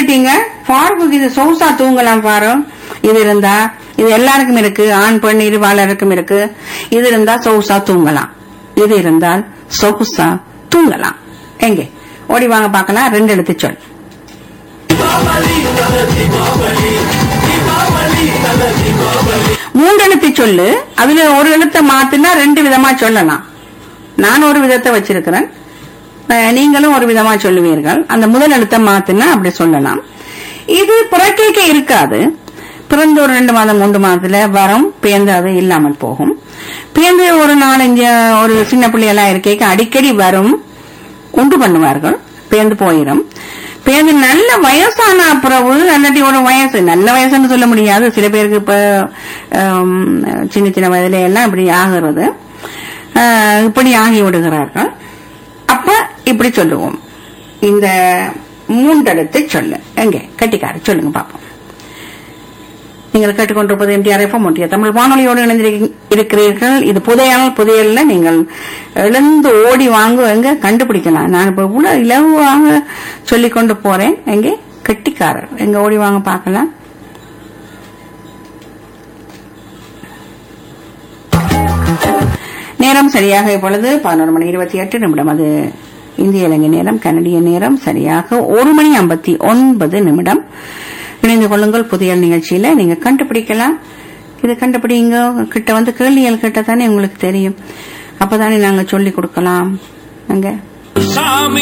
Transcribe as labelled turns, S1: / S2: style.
S1: சொல்லிட்டீங்க ஃபாரூக்கு இது சொகுசா தூங்கலாம் பாரு இது இருந்தா இது எல்லாருக்கும் இருக்கு ஆண் பெண் இருவாளருக்கும் இருக்கு இது இருந்தா சொகுசா தூங்கலாம் இது இருந்தால் சொகுசா தூங்கலாம் எங்கே ஓடி வாங்க பார்க்கலாம் ரெண்டு எழுத்து சொல் மூன்று எழுத்து சொல்லு அதுல ஒரு எழுத்தை மாத்தினா ரெண்டு விதமா சொல்லலாம் நான் ஒரு விதத்தை வச்சிருக்கிறேன் அஹ், நீங்களும் ஒரு விதமா சொல்லுவீர்கள் அந்த முதல் எழுத்தை மாத்தினா அப்படி சொல்லலாம் இது புறக்கேக்க இருக்காது பிறந்த ஒரு ரெண்டு மாதம் மூன்று மாதத்துல வரும் பேர்ந்து அது இல்லாமல் போகும் பேர்ந்து ஒரு நாலஞ்சு ஒரு சின்ன பிள்ளையெல்லாம் இருக்கேக்க அடிக்கடி வரும் உண்டு பண்ணுவார்கள் பேர்ந்து போயிடும் பேர்ந்து நல்ல வயசான பிறகு அல்லாட்டி ஒரு வயசு நல்ல வயசுன்னு சொல்ல முடியாது சில பேருக்கு இப்ப ஆம், சின்ன சின்ன வயதுல எல்லாம் இப்படி ஆகிறது ஆஹ், இப்படி ஆகி விடுகிறார்கள் அப்ப இப்படி சொல்லுவோம் இந்த மூன்றெழுத்தை சொல்லு எங்க கட்டிக்காரு சொல்லுங்க பாப்போம் நீங்கள் கேட்டுக்கொண்டிருப்பது எம்டிஆர் எஃப்எம் ஒன்றிய தமிழ் வானொலியோடு இணைந்திருக்க- இருக்கிறீர்கள் இது புதையால் புதையல்ல நீங்கள் எழுந்து ஓடி வாங்குவங்க கண்டுபிடிக்கலாம் நான் இப்ப இவ்வளவு இலவாக சொல்லிக் கொண்டு போறேன் எங்கே கெட்டிக்காரர் எங்க ஓடி வாங்க பார்க்கலாம் நேரம் சரியாக இப்பொழுது பதினோரு மணி இருபத்தி எட்டு நிமிடம் அது இந்திய இலங்கை நேரம் கனடிய நேரம் சரியாக ஒரு மணி ஐம்பத்தி ஒன்பது நிமிடம் இணைந்து கொள்ளுங்கள் புதிய நிகழ்ச்சியில நீங்க கண்டுபிடிக்கலாம் இது கண்டுபிடிங்க கிட்ட வந்து கேள்விகள் கிட்ட தானே உங்களுக்கு தெரியும் அப்பதானே நாங்க சொல்லி கொடுக்கலாம் அங்க
S2: சாமி